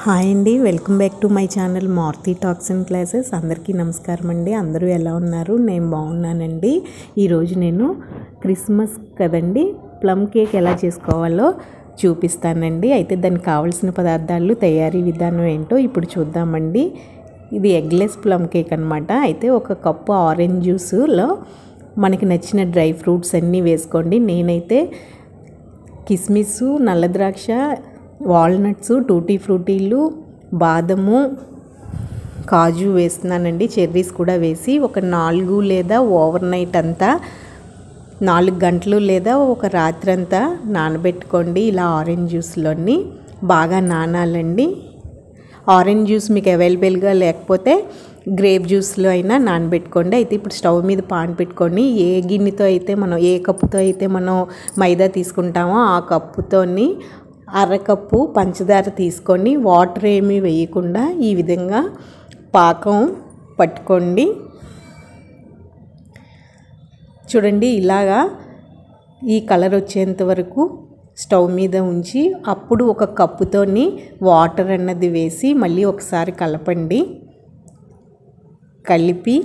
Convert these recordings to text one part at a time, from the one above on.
hi అండి welcome back to my channel Maruthi talks and classes అందరికీ నమస్కారం అండి అందరూ ఎలా ఉన్నారు నేను బాగున్నానండి ఈరోజు నేను క్రిస్మస్ కదండి ప్లమ్ కేక్ ఎలా చేసుకోవాలో చూపిస్తానండి అయితే దానికి కావాల్సిన పదార్థాలు తయారీ విధానం ఏంటో ఇప్పుడు చూద్దామండి ఇది ఎగ్లెస్ ప్లమ్ కేక్ అనమాట అయితే ఒక కప్పు ఆరెంజ్ జ్యూస్లో మనకి నచ్చిన డ్రై ఫ్రూట్స్ అన్నీ వేసుకోండి నేనైతే కిస్మిస్ నల్ల ద్రాక్ష వాల్నట్స్ టూటీ ఫ్రూటీలు బాదము కాజు వేస్తున్నానండి చెర్రీస్ కూడా వేసి ఒక నాలుగు లేదా ఓవర్ నైట్ అంతా నాలుగు గంటలు లేదా ఒక రాత్రి అంతా నానబెట్టుకోండి ఇలా ఆరెంజ్ జ్యూస్లోని బాగా నానాలండి ఆరెంజ్ జ్యూస్ మీకు అవైలబుల్గా లేకపోతే గ్రేప్ జ్యూస్లో అయినా నానబెట్టుకోండి అయితే ఇప్పుడు స్టవ్ మీద పాన్ పెట్టుకొని ఏ గిన్నెతో అయితే మనం ఏ కప్పుతో అయితే మనం మైదా తీసుకుంటామో ఆ కప్పుతోని అరకప్పు పంచదార తీసుకొని వాటర్ ఏమీ వేయకుండా ఈ విధంగా పాకం పట్టుకోండి చూడండి ఇలాగా ఈ కలర్ వచ్చేంత వరకు స్టవ్ మీద ఉంచి అప్పుడు ఒక కప్పుతోని వాటర్ అన్నది వేసి మళ్ళీ ఒకసారి కలపండి కలిపి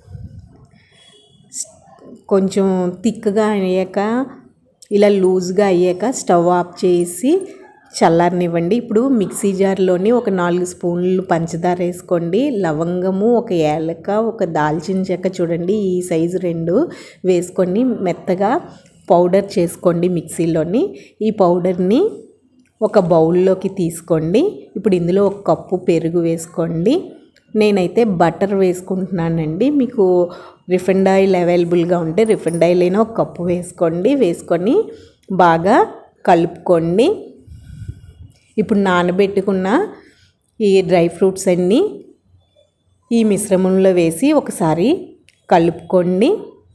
కొంచెం థిక్గా అయ్యాక ఇలా లూజ్గా అయ్యాక స్టవ్ ఆఫ్ చేసి చల్లారనివ్వండి ఇప్పుడు మిక్సీ జార్లోని ఒక నాలుగు స్పూన్లు పంచదార వేసుకోండి లవంగము ఒక ఏలక ఒక దాల్చిన చెక్క చూడండి ఈ సైజు రెండు వేసుకొని మెత్తగా పౌడర్ చేసుకోండి మిక్సీలోని ఈ పౌడర్ని ఒక బౌల్లోకి తీసుకోండి ఇప్పుడు ఇందులో ఒక కప్పు పెరుగు వేసుకోండి నేనైతే బటర్ వేసుకుంటున్నానండి మీకు రిఫైండ్ ఆయిల్ అవైలబుల్గా ఉంటే రిఫైండ్ ఆయిల్ అయినా ఒక కప్పు వేసుకోండి వేసుకొని బాగా కలుపుకోండి ఇప్పుడు నానబెట్టుకున్న ఈ డ్రై ఫ్రూట్స్ అన్నీ ఈ మిశ్రమంలో వేసి ఒకసారి కలుపుకోండి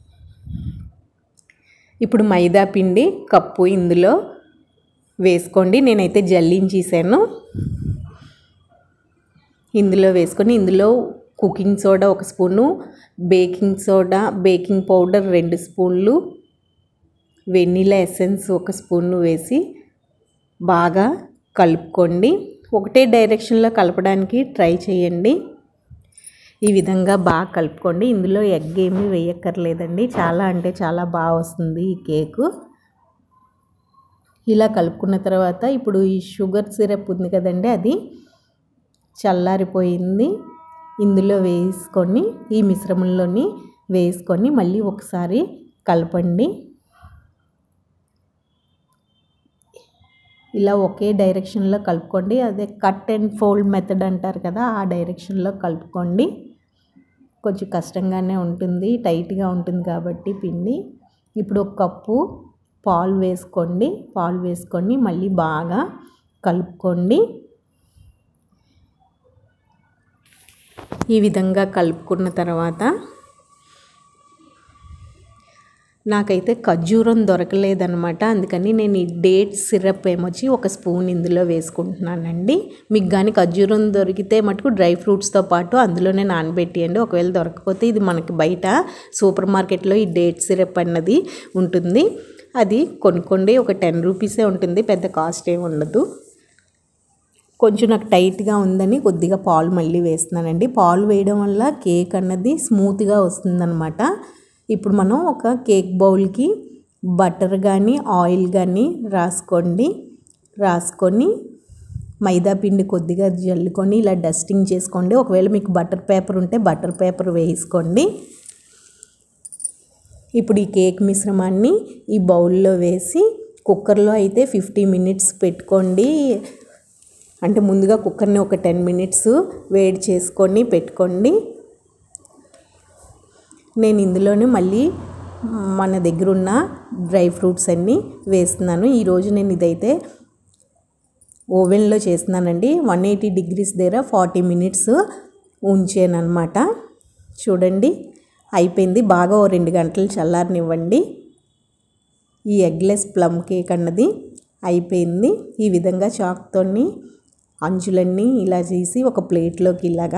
ఇప్పుడు మైదా పిండి కప్పు ఇందులో వేసుకోండి నేనైతే జల్లించేసాను ఇందులో వేసుకొని ఇందులో కుకింగ్ సోడా ఒక spoon baking soda baking powder రెండు స్పూన్లు వెన్నీలా ఎసెన్స్ ఒక స్పూను వేసి బాగా కలుపుకోండి ఒకటే డైరెక్షన్లో కలపడానికి ట్రై చేయండి ఈ విధంగా బాగా కలుపుకోండి ఇందులో ఎగ్ ఏమీ వేయక్కర్లేదండి చాలా అంటే చాలా బాగా వస్తుంది ఈ కేకు ఇలా కలుపుకున్న తర్వాత ఇప్పుడు ఈ షుగర్ సిరప్ ఉంది కదండి అది చల్లారిపోయింది ఇందులో వేసుకొని ఈ మిశ్రమంలోని వేసుకొని మళ్ళీ ఒకసారి కలపండి ఇలా ఒకే డైరెక్షన్లో కలుపుకోండి అదే కట్ అండ్ ఫోల్డ్ మెథడ్ అంటారు కదా ఆ డైరెక్షన్లో కలుపుకోండి కొంచెం కష్టంగానే ఉంటుంది టైట్గా ఉంటుంది కాబట్టి పిండి ఇప్పుడు ఒక కప్పు పాలు వేసుకోండి పాలు వేసుకొని మళ్ళీ బాగా కలుపుకోండి ఈ విధంగా కలుపుకున్న తర్వాత నాకైతే ఖర్జూరం దొరకలేదనమాట అందుకని నేను ఈ డేట్ సిరప్ ఏమొచ్చి ఒక స్పూన్ ఇందులో వేసుకుంటున్నానండి మీకు కానీ ఖర్జూరం దొరికితే మటుకు డ్రై ఫ్రూట్స్తో పాటు అందులోనే నానబెట్టియండి ఒకవేళ దొరకకపోతే ఇది మనకి బయట సూపర్ మార్కెట్లో ఈ డేట్ సిరప్ అన్నది ఉంటుంది అది కొనుక్కోండి ఒక టెన్ రూపీసే ఉంటుంది పెద్ద కాస్ట్ ఏమి ఉండదు కొంచెం నాకు టైట్గా ఉందని కొద్దిగా పాలు మళ్ళీ వేస్తున్నానండి పాలు వేయడం వల్ల కేక్ అన్నది స్మూత్గా వస్తుందన్నమాట ఇప్పుడు మనం ఒక కేక్ బౌల్కి బటర్ కానీ ఆయిల్ కానీ రాసుకోండి రాసుకొని మైదా పిండి కొద్దిగా జల్లుకొని ఇలా డస్టింగ్ చేసుకోండి ఒకవేళ మీకు బటర్ పేపర్ ఉంటే బటర్ పేపర్ వేసుకోండి ఇప్పుడు ఈ కేక్ మిశ్రమాన్ని ఈ బౌల్లో వేసి కుక్కర్లో అయితే ఫిఫ్టీ మినిట్స్ పెట్టుకోండి అంటే ముందుగా కుక్కర్ని ఒక టెన్ మినిట్స్ వేడి చేసుకొని పెట్టుకోండి నేను ఇందులోనే మళ్ళీ మన దగ్గర ఉన్న డ్రై ఫ్రూట్స్ అన్నీ వేస్తున్నాను ఈరోజు నేను ఇదైతే ఓవెన్లో చేస్తున్నానండి వన్ ఎయిటీ డిగ్రీస్ దగ్గర ఫార్టీ మినిట్స్ ఉంచాను అనమాట చూడండి అయిపోయింది బాగా ఓ రెండు గంటలు చల్లారనివ్వండి ఈ ఎగ్లెస్ ప్లమ్ కేక్ అన్నది అయిపోయింది ఈ విధంగా చాక్తోని అంచులన్నీ ఇలా చేసి ఒక ప్లేట్లోకి ఇలాగా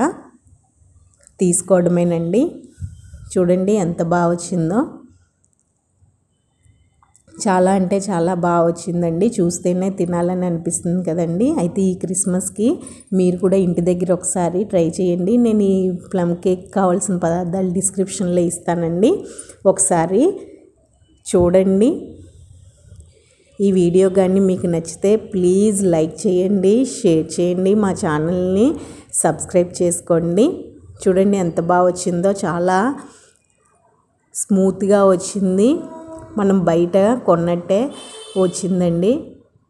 తీసుకోవడమేనండి చూడండి ఎంత బాగా వచ్చిందో చాలా అంటే చాలా బాగా వచ్చిందండి చూస్తేనే తినాలని అనిపిస్తుంది కదండి అయితే ఈ క్రిస్మస్కి మీరు కూడా ఇంటి దగ్గర ఒకసారి ట్రై చేయండి నేను ఈ ప్లమ్ కేక్ కావాల్సిన పదార్థాలు డిస్క్రిప్షన్లో ఇస్తానండి ఒకసారి చూడండి ఈ వీడియో కానీ మీకు నచ్చితే ప్లీజ్ లైక్ చేయండి షేర్ చేయండి మా ఛానల్ని సబ్స్క్రైబ్ చేసుకోండి చూడండి ఎంత బాగా వచ్చిందో చాలా స్మూత్గా వచ్చింది మనం బయట కొన్నట్టే వచ్చిందండి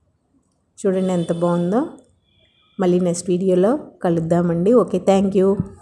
చూడండి ఎంత బాగుందో మళ్ళీ నెక్స్ట్ వీడియోలో కలుద్దామండి ఓకే థ్యాంక్ యూ